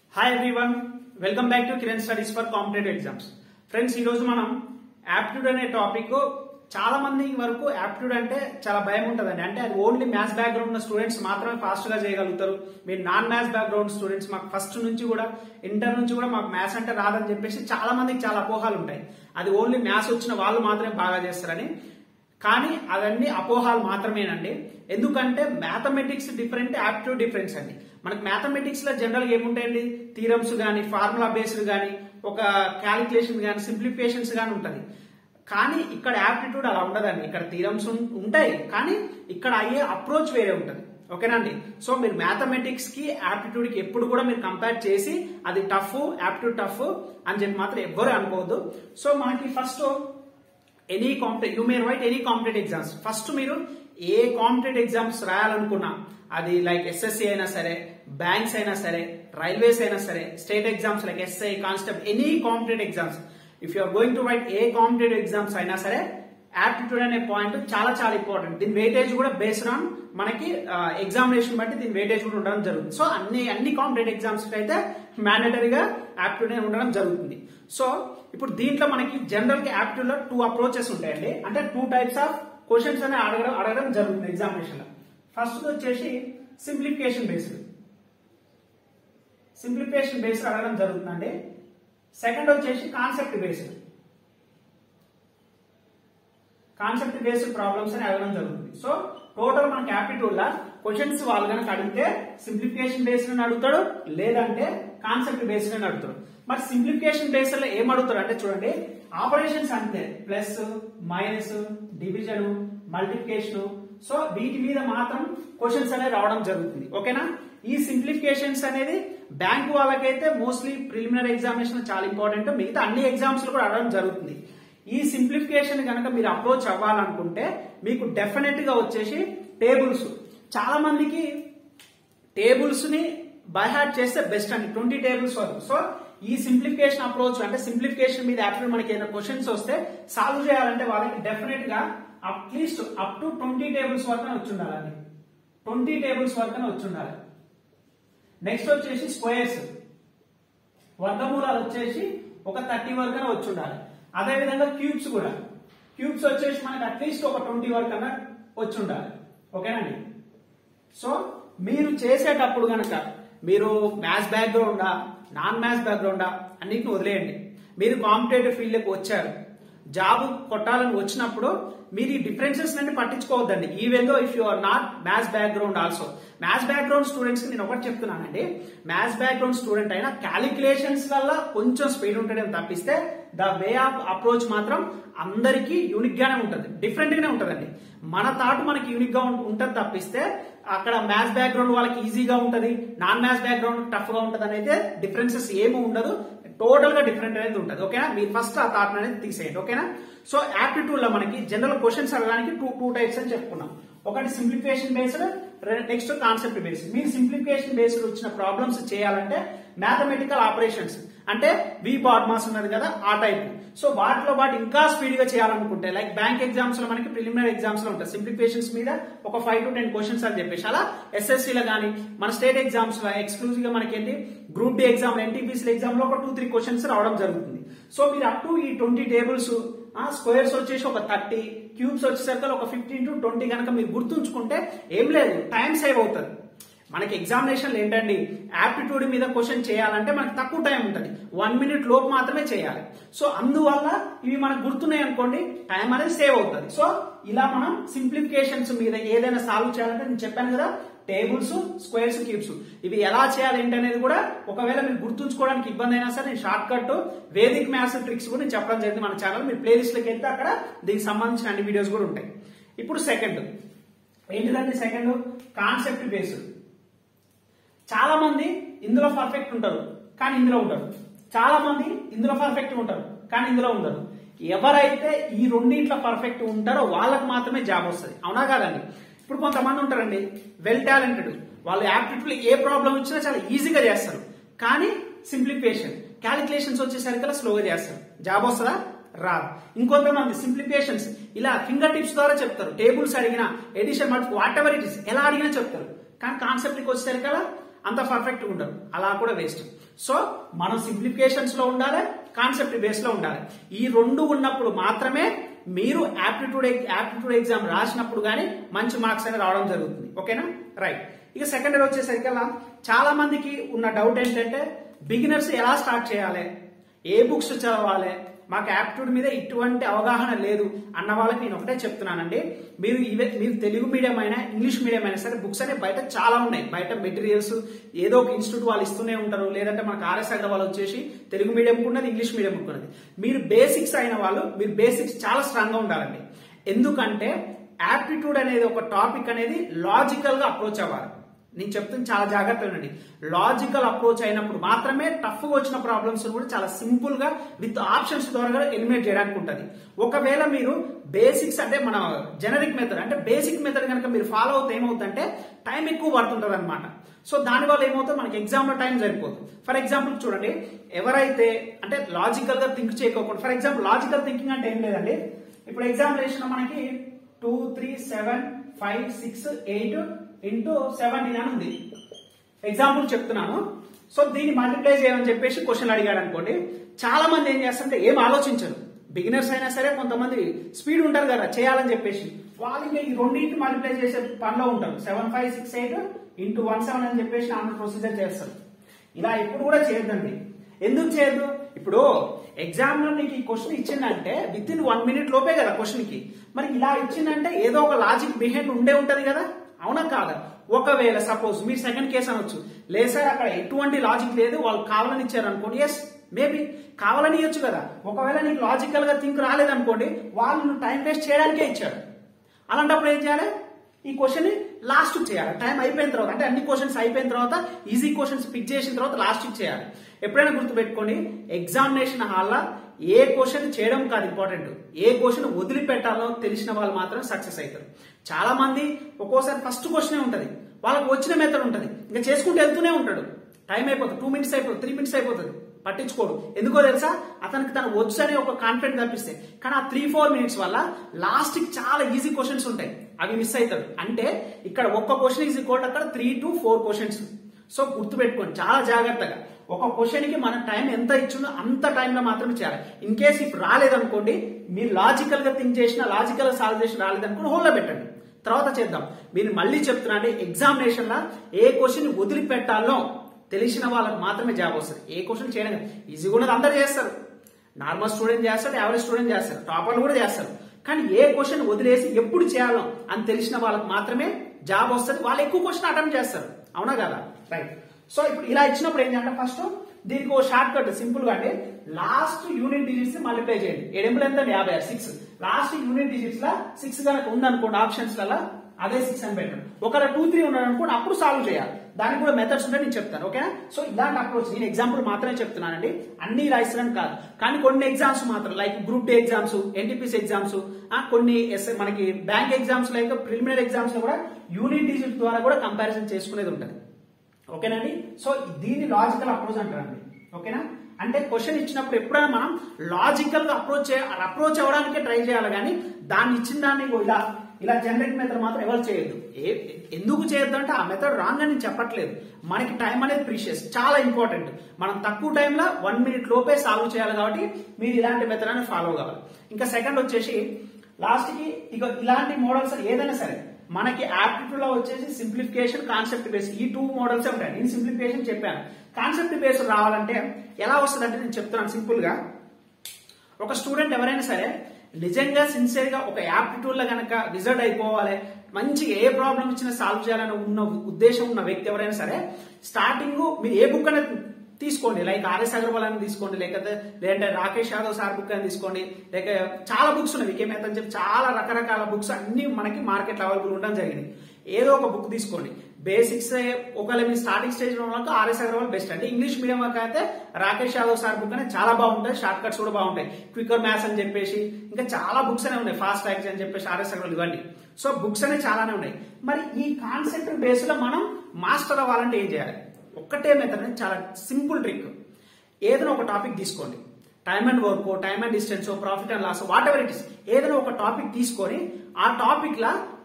hi everyone welcome back to Kiran studies for competitive exams friends ఈ రోజు మనం aptitude అనే టాపిక్ చాలా మంది వరకు యాప్టిట్యూడ్ అంటే చాలా భయం ఉంటుందండి అంటే అది ఓన్లీ మ్యాథ్స్ బ్యాక్గ్రౌండ్ ఉన్న స్టూడెంట్స్ మాత్రమే ఫాస్ట్ గా చేయగలుగుతారు మీరు నాన్ మ్యాథ్స్ బ్యాక్గ్రౌండ్ స్టూడెంట్స్ మాకు ఫస్ట్ నుంచి కూడా ఇంటర్ నుంచి కూడా మాకు మ్యాథ్స్ అంటే రాదని చెప్పేసి చాలా మందికి చాలా అపోహాలు ఉంటాయి అది ఓన్లీ మ్యాథ్స్ వచ్చిన వాళ్ళు మాత్రమే బాగా చేస్తారని కానీ అవన్నీ అపోహాలు మాత్రమేనండి ఎందుకంటే మ్యాథమెటిక్స్ డిఫరెంట్ యాప్టిట్యూడ్ డిఫరెన్స్ అండి మనకి మ్యాథమెటిక్స్ లో జనరల్ గా ఏముంటాయండి థీరమ్స్ కానీ ఫార్ములా బేస్డ్ కానీ ఒక క్యాలిక్యులేషన్ కానీ సింప్లిఫికేషన్స్ కానీ ఉంటది కానీ ఇక్కడ యాప్టిట్యూడ్ అలా ఉండదండి ఇక్కడ థీరమ్స్ ఉంటాయి కానీ ఇక్కడ అయ్యే అప్రోచ్ వేరే ఉంటది ఓకేనండి సో మీరు మ్యాథమెటిక్స్ కి యాప్టిట్యూడ్ కి ఎప్పుడు కూడా మీరు కంపేర్ చేసి అది టఫ్ యాప్టిట్యూడ్ టఫ్ అని చెప్పి మాత్రం ఎవ్వరు అనుకోవద్దు సో మనకి ఫస్ట్ ఎనీ కాంపిటేట్ యూ మేర్ write any competitive exams first మీరు ఏ కాంపిటేటివ్ ఎగ్జామ్స్ రాయాలనుకున్నా అది లైక్ ఎస్ఎస్సి అయినా సరే బ్యాంక్స్ అయినా సరే రైల్వేస్ అయినా సరే state exams like SI constable any competitive exams if you are going to write a competitive exams అయినా సరే యాప్టిట్యూడ్ అనే పాయింట్ చాలా చాలా ఇంపార్టెంట్ దీని వెయిటేజ్ కూడా బేస్డ్ ఆన్ మనకి ఎగ్జామినేషన్ బట్టి దీని వెయిటేజ్ కూడా ఉండడం జరుగుతుంది సో అన్ని అన్ని కాంపిటేటివ్ ఎగ్జామ్స్ అయితే మ్యాండటరీగా యాప్టిట్యూడ్ అనేది ఉండడం జరుగుతుంది సో ఇప్పుడు దీంట్లో మనకి జనరల్ గా యాప్టిట్యూడ్ లో టూ అప్రోచెస్ ఉంటాయండి అంటే టూ టైప్స్ ఆఫ్ క్వశ్చన్స్ అనేది అడగడం అడగడం జరుగుతుంది ఎగ్జామినేషన్ లో ఫస్ట్ వచ్చేసి సింప్లిఫికేషన్ బేస్డ్ సింప్లిఫికేషన్ బేస్డ్ అడగడం జరుగుతుందండి సెకండ్ వచ్చేసి concept based concept based problems అని అడగడం జరుగుతుంది సో టోటల్ మనకి యాప్టిట్యూడ్ లా క్వశ్చన్స్ వాళ్ళు కనుక అడిగితే సింప్లిఫికేషన్ బేస్డ్ అని అడుగుతాడు లేదంటే కాన్సెప్ట్ బేస్డ్ అని అడుగుతాడు మరి సింప్లిఫికేషన్ బేస్డ్ లో ఏం అడుగుతాడు అంటే చూడండి ఆపరేషన్స్ అంతే plus minus division multiplication so వీటి మీద మాత్రం క్వశ్చన్స్ అనేది రావడం జరుగుతుంది ఓకేనా ఈ సింప్లిఫికేషన్స్ అనేది బ్యాంక్ వాళ్ళకైతే మోస్ట్లీ ప్రిలిమినరీ ఎగ్జామినేషన్ చాలా ఇంపార్టెంట్ మిగతా అన్ని ఎగ్జామ్స్ లో కూడా అడగడం జరుగుతుంది ఈ సింప్లిఫికేషన్ కనుక మీరు అప్రోచ్ అవ్వాలనుకుంటే మీకు డెఫినెట్ గా వచ్చేసి టేబుల్స్ చాలా మందికి టేబుల్స్ ని బైహార్ట్ చేస్తే బెస్ట్ అండి ట్వంటీ టేబుల్స్ వరకు సో ఈ సింప్లిఫికేషన్ అప్రోచ్ అంటే సింప్లిఫికేషన్ మీద యాక్చువల్ మనకి ఏదైనా క్వశ్చన్స్ వస్తే సాల్వ్ చేయాలంటే వాళ్ళకి డెఫినెట్ గా at least up to twenty tables వరకు వచ్చి ఉండాలండి ట్వంటీ టేబుల్స్ వరకు వచ్చి ఉండాలి నెక్స్ట్ వచ్చేసి స్క్వేర్స్ వర్గమూలాలు వచ్చేసి ఒక థర్టీ వరకు వచ్చి ఉండాలి అదే విధంగా క్యూబ్స్ కూడా క్యూబ్స్ వచ్చేసి మనకి అట్లీస్ట్ ఒక ట్వంటీ వరకు అన్నా వచ్చి ఉండాలి ఓకేనండి సో మీరు చేసేటప్పుడు కనుక మీరు మ్యాథ్స్ బ్యాక్గ్రౌండా నాన్ మ్యాథ్స్ బ్యాక్గ్రౌండా అన్నిటిని వదిలేయండి మీరు కాంపిటేటివ్ ఫీల్డ్కి వచ్చారు జాబ్ కొట్టాలని వచ్చినప్పుడు మీరు ఈ డిఫరెన్సెస్ అన్ని పట్టించుకోవద్దండి even though if you are not maths background also maths background students కి నేను ఒకటి చెప్తున్నానండి మ్యాథ్స్ బ్యాక్గ్రౌండ్ స్టూడెంట్ అయినా క్యాలిక్యులేషన్స్ వల్ల కొంచెం స్పీడ్ ఉంటుందని తప్పిస్తే ద వే ఆఫ్ అప్రోచ్ మాత్రం అందరికీ యూనిక్ గానే ఉంటుంది డిఫరెంట్ గానే ఉంటుందండి మన థాట్ మనకి యూనిక్ గా ఉంటుంది తప్పిస్తే అక్కడ మ్యాథ్స్ బ్యాక్గ్రౌండ్ వాళ్ళకి ఈజీగా ఉంటది నాన్ మ్యాథ్స్ బ్యాక్గ్రౌండ్ టఫ్ గా ఉంటది అనేది డిఫరెన్సెస్ ఏమి ఉండదు టోటల్ గా డిఫరెంట్ అనేది ఉంటుంది ఓకేనా మీరు ఫస్ట్ ఆ థాట్ అనేది తీసేయండి ఓకేనా సో యాప్టిట్యూడ్ లో మనకి జనరల్ క్వశ్చన్స్ అడగడానికి టూ టూ టైప్స్ అని చెప్పుకున్నాం ఒకటి simplification based next concept based మీరు సింప్లిఫికేషన్ బేస్డ్ వచ్చిన ప్రాబ్లమ్స్ చేయాలంటే మ్యాథమెటికల్ ఆపరేషన్స్ అంటే వి బాడ్మాస్ ఉన్నది కదా ఆ టైప్ సో వాటిలో పాటు ఇంకా స్పీడ్ గా చేయాలనుకుంటే లైక్ బ్యాంక్ ఎగ్జామ్స్ లో మనకి ప్రిలిమినరీ ఎగ్జామ్స్ లో ఉంటాయి సింప్లిఫికేషన్స్ మీద ఒక ఫైవ్ టు టెన్ క్వశ్చన్స్ అని చెప్పేసి అలా ఎస్ఎస్సీ లో కానీ మన స్టేట్ ఎగ్జామ్స్ లో ఎక్స్క్లూజివ్ గా మనకి ఏంటి group D exam NTPC exam లో ఒక టూ త్రీ క్వశ్చన్స్ రావడం జరుగుతుంది సో మీరు అప్ టు ఈ ట్వంటీ టేబుల్స్ స్క్వేర్స్ వచ్చేసి ఒక థర్టీ క్యూబ్స్ వచ్చేసరికి ఒక ఫిఫ్టీన్ టు ట్వంటీ కనుక మీరు గుర్తుంచుకుంటే ఏం లేదు టైం సేవ్ అవుతుంది మనకి ఎగ్జామినేషన్ ఏంటండి యాప్టిట్యూడ్ మీద క్వశ్చన్ చేయాలంటే మనకి తక్కువ టైం ఉంటుంది వన్ మినిట్ లోపు మాత్రమే చేయాలి సో అందువల్ల ఇవి మనకు గుర్తున్నాయి అనుకోండి టైం అనేది సేవ్ అవుతుంది సో ఇలా మనం సింప్లిఫికేషన్స్ మీద ఏదైనా సాల్వ్ చేయాలంటే నేను చెప్పాను కదా టేబుల్స్ స్క్వేర్స్ క్యూబ్స్ ఇవి ఎలా చేయాలి ఏంటనేది కూడా ఒకవేళ మీరు గుర్తుంచుకోవడానికి ఇబ్బంది అయినా సరే నేను short cut Vedic maths tricks కూడా నేను చెప్పడం జరిగింది మన ఛానల్ మీరు ప్లేలిస్ట్ లోకి వెళ్తే అక్కడ దీనికి సంబంధించిన అన్ని వీడియోస్ కూడా ఉంటాయి ఇప్పుడు సెకండ్ ఏంటిదండి సెకండ్ కాన్సెప్ట్ బేస్డ్ చాలా మంది ఇందులో పర్ఫెక్ట్ ఉంటారు కానీ ఇందులో ఉండరు చాలా మంది ఇందులో పర్ఫెక్ట్ ఉంటారు కానీ ఇందులో ఉండరు ఎవరైతే ఈ రెండింట్లో పర్ఫెక్ట్ ఉంటారో వాళ్ళకి మాత్రమే జాబ్ వస్తుంది అవునా కాదండి ఇప్పుడు కొంతమంది ఉంటారండి వెల్ టాలెంటెడ్ వాళ్ళు యాప్టిట్యూడ్ ఏ ప్రాబ్లం వచ్చినా చాలా ఈజీగా చేస్తారు కానీ సింప్లిఫికేషన్ క్యాలిక్యులేషన్స్ వచ్చేసరికి స్లోగా చేస్తారు జాబ్ వస్తుందా రాదు ఇంకొంతమంది సింప్లిఫికేషన్స్ ఇలా ఫింగర్ టిప్స్ ద్వారా చెప్తారు టేబుల్స్ అడిగినా addition whatever it is ఎలా అడిగినా చెప్తారు కానీ కాన్సెప్ట్కి వచ్చేసరికి అంత పర్ఫెక్ట్ ఉండరు అలా కూడా వేస్ట్ సో మనం సింప్లిఫికేషన్స్ లో ఉండాలి కాన్సెప్ట్ బేస్ లో ఉండాలి ఈ రెండు ఉన్నప్పుడు మాత్రమే మీరు యాప్టిట్యూడ్ యాప్టిట్యూడ్ ఎగ్జామ్ రాసినప్పుడు కానీ మంచి మార్క్స్ అనేది రావడం జరుగుతుంది ఓకేనా రైట్ ఇక సెకండ్ ఇయర్ వచ్చేసరికల్లా చాలా మందికి ఉన్న డౌట్ ఏంటంటే బిగినర్స్ ఎలా స్టార్ట్ చేయాలి ఏ బుక్స్ చదవాలి మాకు యాప్టిట్యూడ్ మీద ఇటువంటి అవగాహన లేదు అన్న వాళ్ళకి నేను ఒకటే చెప్తున్నానండి మీరు ఇవే మీరు తెలుగు మీడియం అయినా ఇంగ్లీష్ మీడియం అయినా సరే బుక్స్ అనేవి బయట చాలా ఉన్నాయి బయట మెటీరియల్స్ ఏదో ఒక ఇన్స్టిట్యూట్ వాళ్ళు ఇస్తూనే ఉంటారు లేదంటే మనకు ఆర్ఎస్ వాళ్ళు వచ్చేసి తెలుగు మీడియం ఉన్నది ఇంగ్లీష్ మీడియం ఉన్నది మీరు బేసిక్స్ అయిన వాళ్ళు మీరు బేసిక్స్ చాలా స్ట్రాంగ్ గా ఉండాలండి ఎందుకంటే యాప్టిట్యూడ్ అనేది ఒక టాపిక్ అనేది లాజికల్ గా అప్రోచ్ అవ్వాలి నేను చెప్తుంది చాలా జాగ్రత్తగా ఉండండి లాజికల్ అప్రోచ్ అయినప్పుడు మాత్రమే టఫ్ గా వచ్చిన ప్రాబ్లమ్స్ కూడా చాలా సింపుల్ గా విత్ ఆప్షన్స్ ద్వారా ఎలిమినేట్ చేయడానికి ఉంటుంది ఒకవేళ మీరు బేసిక్స్ అంటే మన జనరిక్ మెథడ్ అంటే బేసిక్ మెథడ్ కనుక మీరు ఫాలో అవుతే ఏమవుతుందంటే టైం ఎక్కువ పడుతుంటది అనమాట సో దానివల్ల ఏమవుతుంది మనకి ఎగ్జామ్ లో టైం సరిపోతుంది ఫర్ ఎగ్జాంపుల్ చూడండి ఎవరైతే అంటే లాజికల్ గా థింక్ చేయకోకుండా ఫర్ ఎగ్జాంపుల్ లాజికల్ థింకింగ్ అంటే ఏం లేదండి ఇప్పుడు ఎగ్జామినేషన్ మనకి two three seven five six eight into seventeen అని ఉంది ఎగ్జాంపుల్ చెప్తున్నాను సో దీన్ని మల్టిప్లై చేయమని చెప్పేసి క్వశ్చన్ అడిగాడు అనుకోండి చాలా మంది ఏం చేస్తారంటే ఏం ఆలోచించరు బిగినర్స్ అయినా సరే కొంతమంది స్పీడ్ ఉంటారు కదా చేయాలని చెప్పేసి వాళ్ళు ఇంకా ఈ రెండింటి మల్టిప్లై చేసే పనిలో ఉంటారు seven five six eight into one seven అని చెప్పేసి ఆమె ప్రొసీజర్ చేస్తారు ఇలా ఎప్పుడు కూడా చేయొద్దండి ఎందుకు చేయొద్దు ఇప్పుడు ఎగ్జామ్ లో నీకు ఈ క్వశ్చన్ ఇచ్చిందంటే విత్ ఇన్ వన్ మినిట్ లోపే కదా క్వశ్చన్ కి మరి ఇలా ఇచ్చిందంటే ఏదో ఒక లాజిక్ బిహైండ్ ఉండే ఉంటది కదా అవునా కాదా ఒకవేళ సపోజ్ మీరు సెకండ్ కేసు అనొచ్చు లేదు సార్ అక్కడ ఎటువంటి లాజిక్ లేదు వాళ్ళు కావాలని ఇచ్చారు అనుకోండి ఎస్ మేబీ కావాలని ఇవ్వచ్చు కదా ఒకవేళ నీకు లాజికల్ గా థింక్ రాలేదనుకోండి వాళ్ళు టైం వేస్ట్ చేయడానికే ఇచ్చాడు అలాంటప్పుడు ఏం చేయాలి ఈ క్వశ్చన్ ని లాస్ట్ చేయాలి టైం అయిపోయిన తర్వాత అంటే అన్ని క్వశ్చన్స్ అయిపోయిన తర్వాత ఈజీ క్వశ్చన్స్ పిక్ చేసిన తర్వాత లాస్ట్ చేయాలి ఎప్పుడైనా గుర్తుపెట్టుకోండి ఎగ్జామినేషన్ హాల్లో ఏ క్వశ్చన్ చేయడం కాదు ఇంపార్టెంట్ ఏ క్వశ్చన్ వదిలిపెట్టాలో తెలిసిన వాళ్ళు మాత్రం సక్సెస్ అవుతారు చాలా మంది ఒక్కోసారి ఫస్ట్ క్వశ్చనే ఉంటది వాళ్ళకి వచ్చిన మెథడ్ ఉంటది ఇంకా చేసుకుంటూ వెళ్తూనే ఉంటాడు టైం అయిపోతుంది టూ మినిట్స్ అయిపోతుంది త్రీ మినిట్స్ అయిపోతుంది పట్టించుకోడు ఎందుకో తెలుసా అతనికి తను వచ్చని ఒక కాన్ఫిడెంట్ కనిపిస్తే కానీ ఆ త్రీ ఫోర్ మినిట్స్ వల్ల లాస్ట్ కి చాలా ఈజీ క్వశ్చన్స్ ఉంటాయి అవి మిస్ అవుతాడు అంటే ఇక్కడ ఒక్క క్వశ్చన్ ఈజీ కోట్ అక్కడ three to four questions so గుర్తుపెట్టుకోండి చాలా జాగ్రత్తగా ఒక క్వశ్చన్ కి మన టైం ఎంత ఇచ్చిందో అంత టైంలో మాత్రమే చేయాలి ఇన్ కేస్ ఇప్పుడు రాలేదనుకోండి మీరు లాజికల్ గా థింక్ చేసిన లాజికల్ గా సాల్వ్ చేసిన రాలేదనుకోండి హోల్లో పెట్టండి తర్వాత చేద్దాం మీరు మళ్ళీ చెప్తున్నా అంటే ఎగ్జామినేషన్ లా ఏ క్వశ్చన్ వదిలిపెట్టాలో తెలిసిన వాళ్ళకి మాత్రమే జాబ్ వస్తుంది ఏ క్వశ్చన్ చేయడం ఈజీగా ఉన్నది అందరు చేస్తారు నార్మల్ స్టూడెంట్ చేస్తారు యావరేజ్ స్టూడెంట్ చేస్తారు టాపర్లు కూడా చేస్తారు కానీ ఏ క్వశ్చన్ వదిలేసి ఎప్పుడు చేయాలో అని తెలిసిన వాళ్ళకి మాత్రమే జాబ్ వస్తుంది వాళ్ళు ఎక్కువ క్వశ్చన్ అటెంప్ట్ చేస్తారు అవునా కదా రైట్ సో ఇప్పుడు ఇలా ఇచ్చినప్పుడు ఏంటంటే ఫస్ట్ దీనికి ఒక షార్ట్ కట్ సింపుల్ గా అంటే లాస్ట్ యూనిట్ డిజిట్స్ మల్టిప్లై చేయండి ఎడెంపులు ఎంత యాభై ఆరు సిక్స్ లాస్ట్ యూనిట్ డిజిట్స్ లా సిక్స్ కనుక ఉందనుకోండి ఆప్షన్స్ లలో అదే సిక్స్ అని పెట్టండి ఒకవేళ టూ త్రీ ఉన్నాడు అనుకోండి అప్పుడు సాల్వ్ చేయాలి దానికి కూడా మెథడ్స్ ఉంటాయి నేను చెప్తాను ఓకేనా సో ఇలాంటి అప్రోచ్ నేను ఎగ్జాంపుల్ మాత్రమే చెప్తున్నానండి అన్ని రాయిస్తారని కాదు కానీ కొన్ని ఎగ్జామ్స్ మాత్రం like group D exams NTPC exams కొన్ని ఎస్ మనకి bank exams like preliminary exams లో కూడా యూనిట్ డిజిట్ ద్వారా కూడా కంపారిజన్ చేసుకునేది ఉంటుంది ఓకేనండి సో దీన్ని లాజికల్ అప్రోచ్ అంటారండి ఓకేనా అంటే క్వశ్చన్ ఇచ్చినప్పుడు ఎప్పుడైనా మనం లాజికల్ గా అప్రోచ్ అప్రోచ్ అవ్వడానికే ట్రై చేయాలి కానీ దాన్ని ఇచ్చిన దాన్ని ఇలా ఇలా జనరేట్ మెథడ్ మాత్రం ఎవరు చేయొద్దు ఏ ఎందుకు చేయొద్దు అంటే ఆ మెథడ్ రాంగ్ అని నేను చెప్పట్లేదు మనకి టైం అనేది ప్రీషియస్ చాలా ఇంపార్టెంట్ మనం తక్కువ టైంలో వన్ మినిట్ లోపే సాల్వ్ చేయాలి కాబట్టి మీరు ఇలాంటి మెథడ్ అనేది ఫాలో కావాలి ఇంకా సెకండ్ వచ్చేసి లాస్ట్ కి ఇక ఇలాంటి మోడల్స్ ఏదైనా సరే మనకి యాప్టిట్యూడ్ లో వచ్చేసి సింప్లిఫికేషన్ కాన్సెప్ట్ బేస్ ఈ టూ మోడల్స్ ఉంటాయి నేను సింప్లిఫికేషన్ చెప్పాను కాన్సెప్ట్ బేస్ రావాలంటే ఎలా వస్తుంది అంటే నేను చెప్తున్నాను సింపుల్ గా ఒక స్టూడెంట్ ఎవరైనా సరే నిజంగా సిన్సియర్ గా ఒక యాప్టిట్యూడ్ లో కనుక రిజల్ట్ అయిపోవాలి మంచి ఏ ప్రాబ్లం ఇచ్చినా సాల్వ్ చేయాలని ఉన్న ఉద్దేశం ఉన్న వ్యక్తి ఎవరైనా సరే స్టార్టింగ్ మీరు ఏ బుక్ అనేది తీసుకోండి లైక్ ఆర్ఎస్ అగర్వాల్ అని తీసుకోండి లేకపోతే లేదంటే రాకేష్ యాదవ్ సార్ బుక్ అని తీసుకోండి లేక చాలా బుక్స్ ఉన్నాయి వికే మేత అని చెప్పి చాలా రకరకాల బుక్స్ అన్ని మనకి మార్కెట్ అవైలబుల్ ఉండడం జరిగింది ఏదో ఒక బుక్ తీసుకోండి బేసిక్స్ ఒకవేళ మీ స్టార్టింగ్ స్టేజ్ లో వాళ్ళకి ఆర్ఎస్ అగర్వాల్ బెస్ట్ అంటే ఇంగ్లీష్ మీడియం వాళ్ళకి అయితే రాకేష్ యాదవ్ సార్ బుక్ అనేది చాలా బాగుంటాయి షార్ట్ కట్స్ కూడా బాగుంటాయి క్వికర్ మ్యాథ్స్ అని చెప్పేసి ఇంకా చాలా బుక్స్ అనే ఉన్నాయి ఫాస్ట్ ట్యాక్స్ అని చెప్పేసి ఆర్ఎస్ అగర్వాల్ ఇవ్వండి సో బుక్స్ అనేవి చాలానే ఉన్నాయి మరి ఈ కాన్సెప్ట్ బేస్ లో మనం మాస్టర్ అవ్వాలంటే ఏం చేయాలి ఒక్కటే మెథడ్ చాలా సింపుల్ ట్రిక్ ఏదైనా ఒక టాపిక్ తీసుకోండి time and work time and distance profit and loss whatever it is ఏదైనా ఒక టాపిక్ తీసుకొని ఆ టాపిక్ లా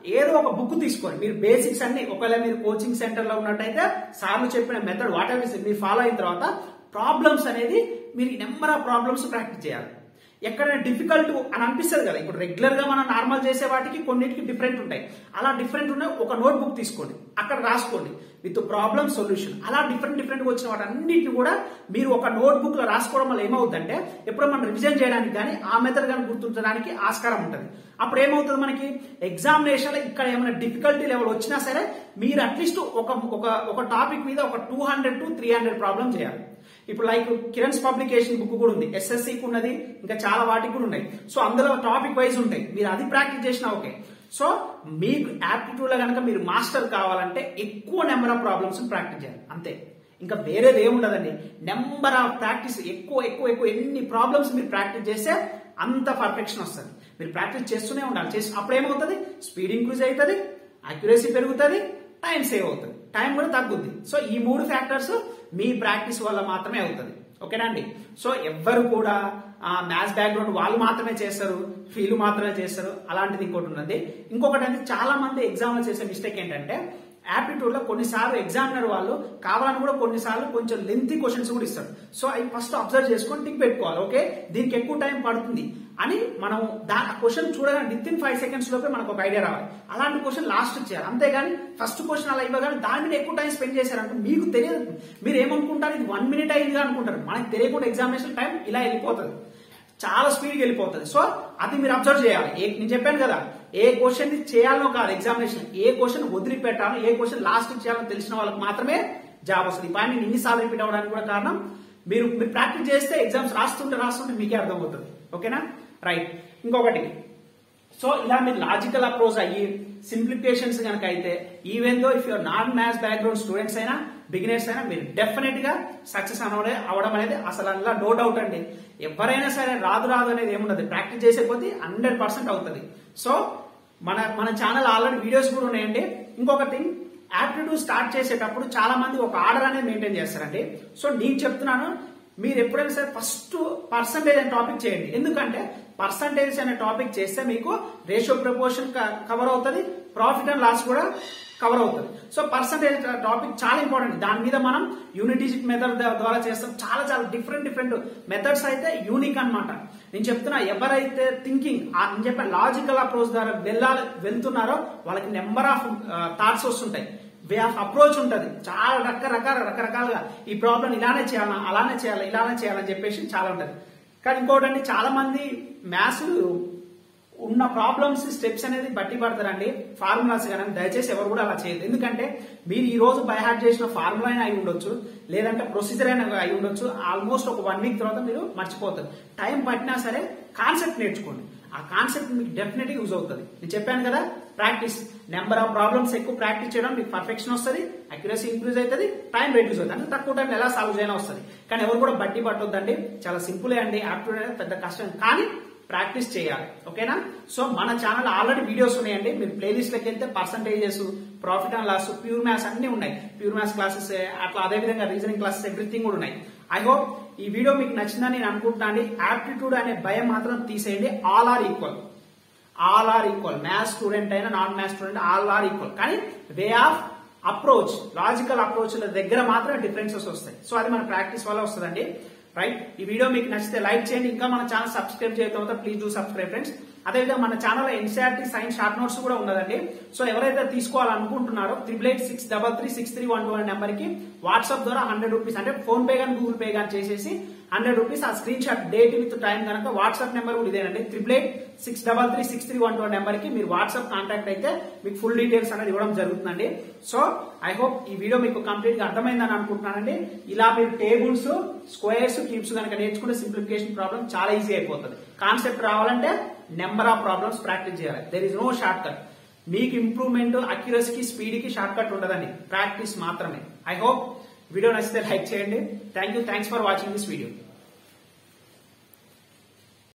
ఏదో ఒక బుక్ తీసుకోండి మీరు బేసిక్స్ అన్ని ఒకవేళ మీరు కోచింగ్ సెంటర్ లో ఉన్నట్టయితే సార్లు చెప్పిన మెథడ్ వాట్ ఎవర్ మీరు ఫాలో అయిన తర్వాత ప్రాబ్లమ్స్ అనేది మీరు నెంబర్ ఆఫ్ ప్రాబ్లమ్స్ ప్రాక్టీస్ చేయాలి ఎక్కడైనా డిఫికల్ట్ అని అనిపిస్తుంది కదా ఇప్పుడు రెగ్యులర్ గా మనం నార్మల్ చేసే వాటికి కొన్నిటికి డిఫరెంట్ ఉంటాయి అలా డిఫరెంట్ ఉన్న ఒక నోట్ బుక్ తీసుకోండి అక్కడ రాసుకోండి విత్ ప్రాబ్లమ్ సొల్యూషన్ అలా డిఫరెంట్ డిఫరెంట్ గా వచ్చిన వాటి అన్నిటిని కూడా మీరు ఒక నోట్ బుక్ లో రాసుకోవడం వల్ల ఏమవుతుందంటే ఎప్పుడు మనం రివిజన్ చేయడానికి కానీ ఆ మెథడ్ కానీ గుర్తుంచడానికి ఆస్కారం ఉంటుంది అప్పుడు ఏమవుతుంది మనకి ఎగ్జామినేషన్ లో ఇక్కడ ఏమైనా డిఫికల్టీ లెవెల్ వచ్చినా సరే మీరు అట్లీస్ట్ ఒక ఒక ఒక టాపిక్ మీద ఒక two hundred to three hundred problem చేయాలి ఇప్పుడు లైక్ కిరణ్స్ పబ్లికేషన్ బుక్ కూడా ఉంది ఎస్ఎస్సికి ఉన్నది ఇంకా చాలా వాటికి కూడా ఉన్నాయి సో అందులో టాపిక్ వైజ్ ఉంటాయి మీరు అది ప్రాక్టీస్ చేసినా ఓకే సో మీకు యాప్టిట్యూడ్ లో కనుక మీరు మాస్టర్ కావాలంటే ఎక్కువ నెంబర్ ఆఫ్ ప్రాబ్లమ్స్ ప్రాక్టీస్ చేయాలి అంతే ఇంకా వేరేది ఏముండదండి నెంబర్ ఆఫ్ ప్రాక్టీస్ ఎక్కువ ఎక్కువ ఎక్కువ ఎన్ని ప్రాబ్లమ్స్ మీరు ప్రాక్టీస్ చేస్తే అంత పర్ఫెక్షన్ వస్తుంది మీరు ప్రాక్టీస్ చేస్తూనే ఉండాలి చేసి అప్పుడు ఏమవుతుంది స్పీడ్ ఇంక్రీజ్ అవుతుంది అక్యురసీ పెరుగుతుంది టైం సేవ్ అవుతుంది టైం కూడా తగ్గుద్ది సో ఈ మూడు ఫ్యాక్టర్స్ మీ ప్రాక్టీస్ వల్ల మాత్రమే అవుతుంది ఓకేనా అండి సో ఎవ్వరు కూడా మ్యాథ్స్ బ్యాక్గ్రౌండ్ వాళ్ళు మాత్రమే చేస్తారు ఫీల్ మాత్రమే చేస్తారు అలాంటిది ఇంకోటి ఉన్నది ఇంకొకటి అంటే చాలా మంది ఎగ్జామ్ లో చేసే మిస్టేక్ ఏంటంటే యాప్టిట్యూడ్ లో కొన్నిసార్లు ఎగ్జామినర్ వాళ్ళు కావాలని కూడా కొన్నిసార్లు కొంచెం లెంతీ క్వశ్చన్స్ కూడా ఇస్తారు సో అవి ఫస్ట్ అబ్జర్వ్ చేసుకొని టిక్ పెట్టుకోవాలి ఓకే దీనికి ఎక్కువ టైం పడుతుంది అని మనం దా క్వశ్చన్ చూడగానే విత్ ఇన్ ఫైవ్ సెకండ్స్ లోపే మనకు ఒక ఐడియా రావాలి అలాంటి క్వశ్చన్ లాస్ట్ చేయాలి అంతేగాని ఫస్ట్ క్వశ్చన్ అలా ఇవ్వగానే దాని మీద ఎక్కువ టైం స్పెండ్ చేశారంటే మీకు తెలియదు మీరు ఏమనుకుంటారు ఇది వన్ మినిట్ అయిందిగా అనుకుంటారు మనకి తెలియకుండా ఎగ్జామినేషన్ టైం ఇలా వెళ్ళిపోతుంది చాలా స్పీడ్గా వెళ్ళిపోతుంది సో అది మీరు అబ్జర్వ్ చేయాలి ఏ నేను చెప్పాను కదా ఏ క్వశ్చన్ చేయాలనో కాదు ఎగ్జామినేషన్ ఏ క్వశ్చన్ వదిలిపెట్టాలో ఏ క్వశ్చన్ లాస్ట్ చేయాలో తెలిసిన వాళ్ళకి మాత్రమే జాబ్ వస్తుంది ఈ పాయింట్ నేను ఇన్నిసార్లు రిపీట్ అవ్వడానికి కూడా కారణం మీరు మీరు ప్రాక్టీస్ చేస్తే ఎగ్జామ్స్ రాస్తుంటే రాస్తుంటే మీకే అర్థమవుతుంది ఓకేనా రైట్ ఇంకొకటి సో ఇలా మీరు లాజికల్ అప్రోచ్ అయ్యి సింప్లిఫికేషన్స్ కనుక అయితే even though if your non maths background students అయినా బిగినర్స్ అయినా మీరు డెఫినెట్ గా సక్సెస్ అనవడే అవడం అనేది అసలు అందులో నో డౌట్ అండి ఎవరైనా సరే రాదు రాదు అనేది ఏముండదు ప్రాక్టీస్ చేసే కొద్దీ హండ్రెడ్ పర్సెంట్ అవుతుంది సో మన మన ఛానల్ ఆల్రెడీ వీడియోస్ కూడా ఉన్నాయండి ఇంకొక థింగ్ యాప్టిట్యూడ్ స్టార్ట్ చేసేటప్పుడు చాలా మంది ఒక ఆర్డర్ అనేది మెయింటైన్ చేస్తారండి సో నేను చెప్తున్నాను మీరు ఎప్పుడైనా సరే ఫస్ట్ పర్సంటేజ్ అనే టాపిక్ చేయండి ఎందుకంటే పర్సంటేజ్ అనే టాపిక్ చేస్తే మీకు రేషియో ప్రపోర్షన్ కవర్ అవుతుంది ప్రాఫిట్ అండ్ లాస్ కూడా కవర్ అవుతుంది సో పర్సంటేజ్ టాపిక్ చాలా ఇంపార్టెంట్ దాని మీద మనం యూనిటిజిక్ మెథడ్ ద్వారా చేస్తాం చాలా చాలా డిఫరెంట్ డిఫరెంట్ మెథడ్స్ అయితే యూనిక్ అన్నమాట నేను చెప్తున్నా ఎవరైతే థింకింగ్ నేను చెప్పిన లాజికల్ అప్రోచ్ ద్వారా వెళ్ళాలి వెళ్తున్నారో వాళ్ళకి నెంబర్ ఆఫ్ థాట్స్ వస్తుంటాయి వే ఆఫ్ అప్రోచ్ ఉంటుంది చాలా రకరకాల రకరకాలుగా ఈ ప్రాబ్లం ఇలానే చేయాలా అలానే చేయాలి ఇలానే చేయాలని చెప్పేసి చాలా ఉంటుంది కానీ ఇంకోటి అండి చాలా మంది మ్యాథ్స్ ఉన్న ప్రాబ్లమ్స్ స్టెప్స్ అనేది బట్టి పడతారండి ఫార్ములాస్ కానీ దయచేసి ఎవరు కూడా అలా చేయదు ఎందుకంటే మీరు ఈ రోజు బై హార్ట్ చేసిన ఫార్ములా అయినా అయి ఉండొచ్చు లేదంటే ప్రొసీజర్ అయినా అయి ఉండొచ్చు ఆల్మోస్ట్ ఒక వన్ వీక్ తర్వాత మీరు మర్చిపోతారు టైం పట్టినా సరే కాన్సెప్ట్ నేర్చుకోండి ఆ కాన్సెప్ట్ మీకు డెఫినెట్ యూజ్ అవుతుంది నేను చెప్పాను కదా ప్రాక్టీస్ నెంబర్ ఆఫ్ ప్రాబ్లమ్స్ ఎక్కువ ప్రాక్టీస్ చేయడం మీకు పర్ఫెక్షన్ వస్తుంది అక్యురసీ ఇంక్రీజ్ అవుతుంది టైం రెడ్యూస్ అవుతుంది అంటే తక్కువ టైం ఎలా సాల్వ్ చేయడం వస్తుంది కానీ ఎవరు కూడా బట్టి పట్టొద్దండి చాలా సింపులే అండి యాప్టిట్యూడ్ అనేది పెద్ద కష్టం కానీ ప్రాక్టీస్ చేయాలి ఓకేనా సో మన ఛానల్ ఆల్రెడీ వీడియోస్ ఉన్నాయండి మీరు ప్లేలిస్ట్ లకి వెళ్తే percentages profit and loss pure maths అన్ని ఉన్నాయి ప్యూర్ మ్యాథ్స్ క్లాసెస్ అట్లా అదే విధంగా రీజనింగ్ క్లాసెస్ ఎవ్రీథింగ్ కూడా ఉన్నాయి ఐ హోప్ ఈ వీడియో మీకు నచ్చిందని నేను అనుకుంటున్నాను యాప్టిట్యూడ్ అనే భయం మాత్రం తీసేయండి all are equal all are equal maths student అయినా non maths student all are equal కానీ way of approach logical approach దగ్గర మాత్రమే డిఫరెన్సెస్ వస్తాయి సో అది మన ప్రాక్టీస్ వల్ల వస్తుందండి రైట్ ఈ వీడియో మీకు నచ్చితే లైక్ చేయండి ఇంకా మన ఛానల్ సబ్స్క్రైబ్ చేయకపోతే ప్లీజ్ డూ సబ్స్క్రైబ్ ఫ్రెండ్స్ అదేవిధంగా మన channel NCERT science short notes కూడా ఉన్నదండి సో ఎవరైతే తీసుకోవాలనుకుంటున్నారో triple eight six double three six three one two అనే నెంబర్ కి వాట్సాప్ ద్వారా హండ్రెడ్ రూపీస్ అంటే ఫోన్ పే కానీ గూగుల్ పే కానీ చేసేసి హండ్రెడ్ రూపీస్ ఆ screenshot date with time కనుక వాట్సాప్ నెంబర్ కూడా ఇదేనండి triple eight six double three six three one two number కి మీరు వాట్సాప్ కాంటాక్ట్ అయితే మీకు ఫుల్ డీటెయిల్స్ అనేది ఇవ్వడం జరుగుతుందండి సో ఐ హోప్ ఈ వీడియో మీకు కంప్లీట్ గా అర్థమైందని అనుకుంటున్నానండి ఇలా మీరు టేబుల్స్ స్క్వేర్స్ క్యూబ్స్ కనుక నేర్చుకుంటే సింప్లిఫికేషన్ ప్రాబ్లం చాలా ఈజీ అయిపోతుంది కాన్సెప్ట్ రావాలంటే నెంబర్ ఆఫ్ ప్రాబ్లమ్స్ ప్రాక్టీస్ చేయాలి there is no short cut మీకు ఇంప్రూవ్మెంట్ అక్యురసీకి స్పీడ్ కి షార్ట్ కట్ ఉండదండి ప్రాక్టీస్ మాత్రమే ఐ హోప్ వీడియో నచ్చితే లైక్ చేయండి thank you thanks for watching this video